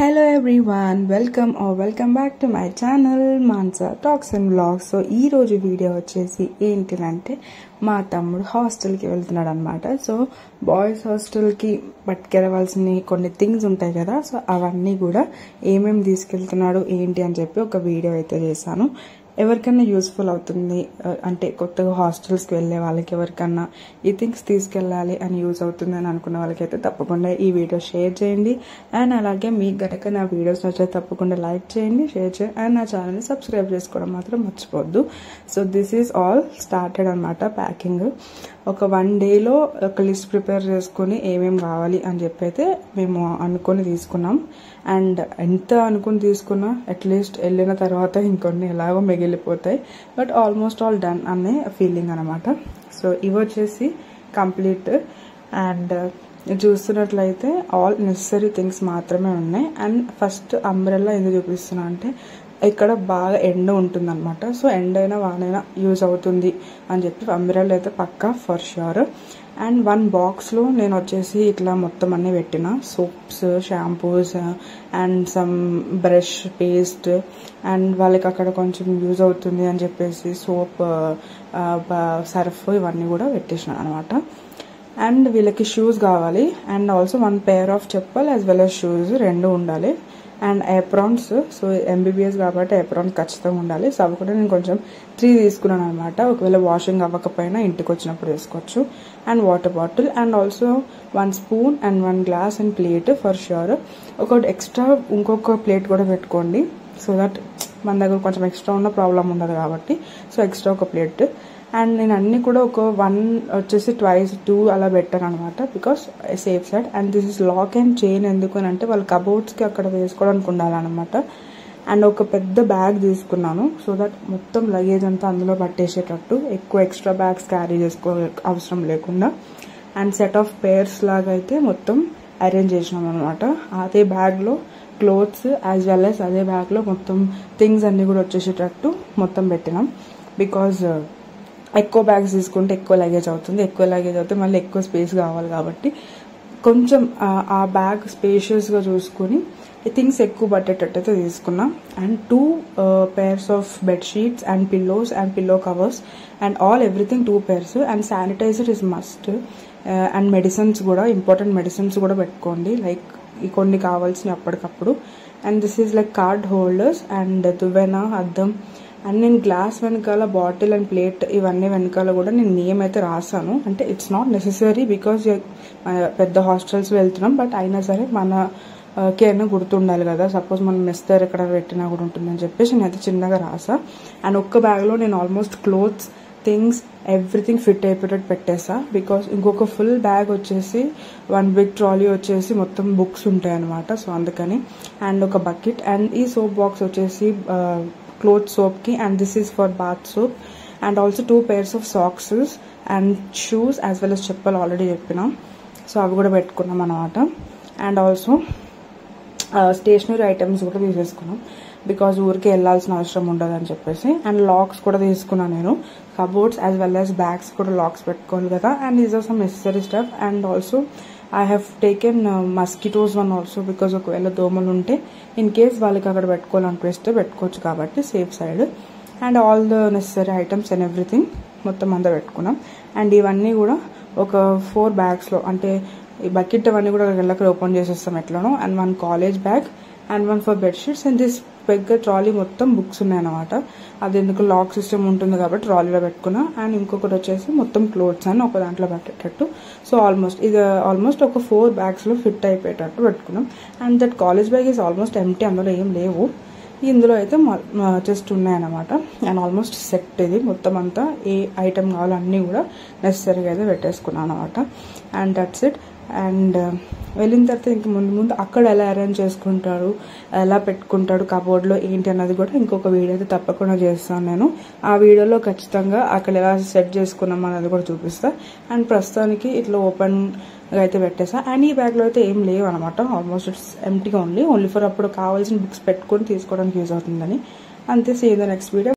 hello everyone welcome or welcome back to my channel Mansa talks and blogs so ఈ రోజు video వచ్చేసి ఏంటిదంటే మా తమ్ముడు హాస్టల్కి వెళ్తున్నాడు అనమాట సో బాయ్స్ హాస్టల్కి పట్టుకెళ్ళవలసిన కొన్ని థింగ్స్ ఉంటాయి కదా సో అవన్నీ కూడా ఏమేమి తీసుకెళ్తున్నాడు ఏంటి అని చెప్పి ఒక వీడియో అయితే చేశాను ఎవరికైనా యూస్ఫుల్ అవుతుంది ఆ, అంటే కొత్తగా హాస్టల్స్కి వెళ్ళే వాళ్ళకి ఎవరికన్నా ఈ థింగ్స్ తీసుకెళ్ళాలి అని యూజ్ అవుతుంది అని అనుకున్న వాళ్ళకైతే తప్పకుండా ఈ వీడియో షేర్ చేయండి అండ్ అలాగే మీకు గనక నా వీడియోస్ నచ్చితే తప్పకుండా లైక్ చేయండి షేర్ చేయండి అండ్ నా ఛానల్ని సబ్స్క్రైబ్ చేసుకోవడం మాత్రం మర్చిపోవద్దు so this is all started అనమాట ప్యాకింగ్ ఒక వన్ డేలో ఒక లిస్ట్ ప్రిపేర్ చేసుకుని ఏమేమి కావాలి అని చెప్పి అయితే మేము అనుకొని తీసుకున్నాం అండ్ ఎంత అనుకుని తీసుకున్నా అట్లీస్ట్ వెళ్ళిన తర్వాత ఇంకొన్ని ఎలాగో మిగిలిపోతాయి బట్ ఆల్మోస్ట్ ఆల్ డన్ అనే ఫీలింగ్ అనమాట సో ఇవి వచ్చేసి కంప్లీట్ అండ్ చూస్తున్నట్లయితే ఆల్ నెసరీ థింగ్స్ మాత్రమే ఉన్నాయి అండ్ ఫస్ట్ అంబ్రెల్లా ఎందుకు చూపిస్తున్నా అంటే ఇక్కడ బాగా ఎండ ఉంటుందన్నమాట సో ఎండ అయినా వానైనా యూజ్ అవుతుంది అని చెప్పి అంబ్రెల్లా అయితే పక్కా ఫర్ ష్యూర్ అండ్ వన్ బాక్స్లో నేను వచ్చేసి ఇట్లా మొత్తం అన్నీ పెట్టిన soaps shampoos and some brush paste and వాళ్ళకి అక్కడ కొంచెం యూజ్ అవుతుంది అని చెప్పేసి సోప్ సర్ఫ్ ఇవన్నీ కూడా పెట్టేసిన అనమాట అండ్ వీళ్ళకి షూస్ కావాలి and also one pair of chappal as well as shoes రెండు ఉండాలి అండ్ ఏప్రాన్స్ సో ఎంబీబీఎస్ కాబట్టి ఏప్రాన్ ఖచ్చితంగా ఉండాలి సో అవి కూడా నేను కొంచెం త్రీ తీసుకున్నాను అనమాట ఒకవేళ వాషింగ్ అవ్వకపోయినా ఇంటికి వచ్చినప్పుడు వేసుకోవచ్చు and water bottle and also one spoon and one glass and plate for sure ఒకటి ఎక్స్ట్రా ఇంకొక ప్లేట్ కూడా పెట్టుకోండి సో దట్ మన దగ్గర కొంచెం ఎక్స్ట్రా ఉన్న ప్రాబ్లం ఉండదు కాబట్టి సో ఎక్స్ట్రా ఒక ప్లేట్ అండ్ నేను అన్ని కూడా ఒక వన్ వచ్చేసి ట్వైస్ టూ అలా పెట్టాను అనమాట because safe side and this is lock and chain ఎందుకు అని అంటే వాళ్ళ కబోర్డ్స్కి అక్కడ వేసుకోవడానికి ఉండాలన్నమాట అండ్ ఒక పెద్ద బ్యాగ్ తీసుకున్నాను సో దట్ మొత్తం లగేజ్ అంతా అందులో పట్టేసేటట్టు ఎక్కువ ఎక్స్ట్రా బ్యాగ్స్ క్యారీ చేసుకో అవసరం లేకుండా అండ్ సెట్ ఆఫ్ పేర్స్ లాగా అయితే మొత్తం అరేంజ్ చేసినాం అనమాట అదే బ్యాగ్లో క్లోత్స్ యాజ్ వెల్ యాజ్ అదే బ్యాగ్లో మొత్తం థింగ్స్ అన్నీ కూడా వచ్చేసేటట్టు మొత్తం పెట్టినాం బికాజ్ ఎక్కువ బ్యాగ్స్ తీసుకుంటే ఎక్కువ లగేజ్ అవుతుంది ఎక్కువ లగేజ్ అవుతే మళ్ళీ ఎక్కువ స్పేస్ కావాలి కాబట్టి కొంచెం ఆ- ఆ బ్యాగ్ స్పేషియస్గా చూసుకుని థింగ్స్ ఎక్కువ పట్టేటట్టు అయితే తీసుకున్నాం and two pairs of bedsheets and pillows and pillow covers and all everything two pairs and sanitizer is must and medicines కూడా ఇంపార్టెంట్ మెడిసిన్స్ కూడా పెట్టుకోండి లైక్ ఈ కొన్ని కావాల్సిన అప్పటికప్పుడు and this is like card holders and దువ్వెన అద్దం and నేను గ్లాస్ వెనకాల బాటిల్ అండ్ ప్లేట్ ఇవన్నీ వెనకాల కూడా నేను నేమ్ అయితే రాసాను అంటే ఇట్స్ నాట్ నెససరీ బికాజ్ పెద్ద హాస్టల్స్ వెళ్తున్నాం బట్ అయినా సరే మన కి అయినా గుర్తుండాలి కదా సపోజ్ మనం మెస్తర్ ఎక్కడ పెట్టినా కూడా ఉంటుందని చెప్పేసి నేను అయితే చిన్నగా రాసా అండ్ ఒక్క బ్యాగ్లో నేను almost clothes things everything fit అయిపోయేటట్టు పెట్టేసా బికాస్ ఇంకొక ఫుల్ బ్యాగ్ వచ్చేసి వన్ బిగ్ ట్రాలీ వచ్చేసి మొత్తం బుక్స్ ఉంటాయి అనమాట సో అందుకని అండ్ ఒక బకెట్ అండ్ ఈ సోప్ బాక్స్ వచ్చేసి క్లోత్ సోప్కి and this is for bath soap and also two pairs of socks and shoes as well as చెప్పాలి ఆల్రెడీ చెప్పినాం సో అవి కూడా పెట్టుకున్నాం అనమాట అండ్ ఆల్సో స్టేషనరీ ఐటమ్స్ కూడా తీసేసుకున్నాం బికాజ్ ఊరికి వెళ్ళాల్సిన అవసరం ఉండదు అని చెప్పేసి అండ్ లాక్స్ కూడా తీసుకున్నాను నేను cupboards as well as bags కూడా లాక్స్ పెట్టుకోవాలి కదా and is or some necessary stuff and also I have taken mosquitoes one also because ఒకవేళ దోమలు ఉంటే ఇన్ కేస్ వాళ్ళకి అక్కడ పెట్టుకోవాలనిపిస్తే పెట్టుకోవచ్చు కాబట్టి safe side and all the necessary items and everything మొత్తం అంతా పెట్టుకున్నాం అండ్ ఇవన్నీ కూడా ఒక ఫోర్ బ్యాగ్స్లో అంటే ఈ బకెట్ అవన్నీ కూడా వెళ్ళక్కడ ఓపెన్ చేసేస్తాం ఎట్లనో and one college bag and one for bedsheets and this పెద్ద ట్రాలీ మొత్తం బుక్స్ ఉన్నాయన్నమాట అది ఎందుకు లాక్ సిస్టమ్ ఉంటుంది కాబట్టి ట్రాలీలో పెట్టుకున్నా అండ్ ఇంకొకటి వచ్చేసి మొత్తం క్లోత్స్ అని ఒక దాంట్లో పెట్టేటట్టు సో ఆల్మోస్ట్ ఇది ఆల్మోస్ట్ ఒక ఫోర్ బ్యాగ్స్లో ఫిట్ అయిపోయేటట్టు పెట్టుకున్నాం and that college bag is almost empty అందులో ఏం లేవు ఇందులో అయితే జస్ట్ ఉన్నాయన్నమాట అండ్ ఆల్మోస్ట్ సెట్ ఇది మొత్తం అంతా ఏ ఐటమ్ కావాలో అన్నీ కూడా నెసరీగా అయితే పెట్టేసుకున్నాను అనమాట అండ్ దట్స్ ఇట్ అండ్ వెళ్ళిన తర్వాత ఇంక ముందు ముందు అక్కడ ఎలా అరేంజ్ చేసుకుంటాడు ఎలా పెట్టుకుంటాడు కబోర్డ్లో ఏంటి అన్నది కూడా ఇంకొక వీడియో అయితే తప్పకుండా చేస్తాను నేను ఆ వీడియోలో ఖచ్చితంగా అక్కడ ఎలా సెట్ చేసుకున్నాం అన్నది కూడా చూపిస్తా అండ్ ప్రస్తుతానికి ఇట్లా ఓపెన్ అయితే పెట్టేసా అండ్ ఈ బ్యాగ్లో అయితే ఏం లేవు అనమాట ఆల్మోస్ట్ ఇట్స్ ఎంటీగా ఓన్లీ ఓన్లీ ఫర్ అప్పుడు కావాల్సిన బుక్స్ పెట్టుకొని తీసుకోవడానికి యూజ్ అవుతుందని అంతే సీ ద నెక్స్ట్ వీడియో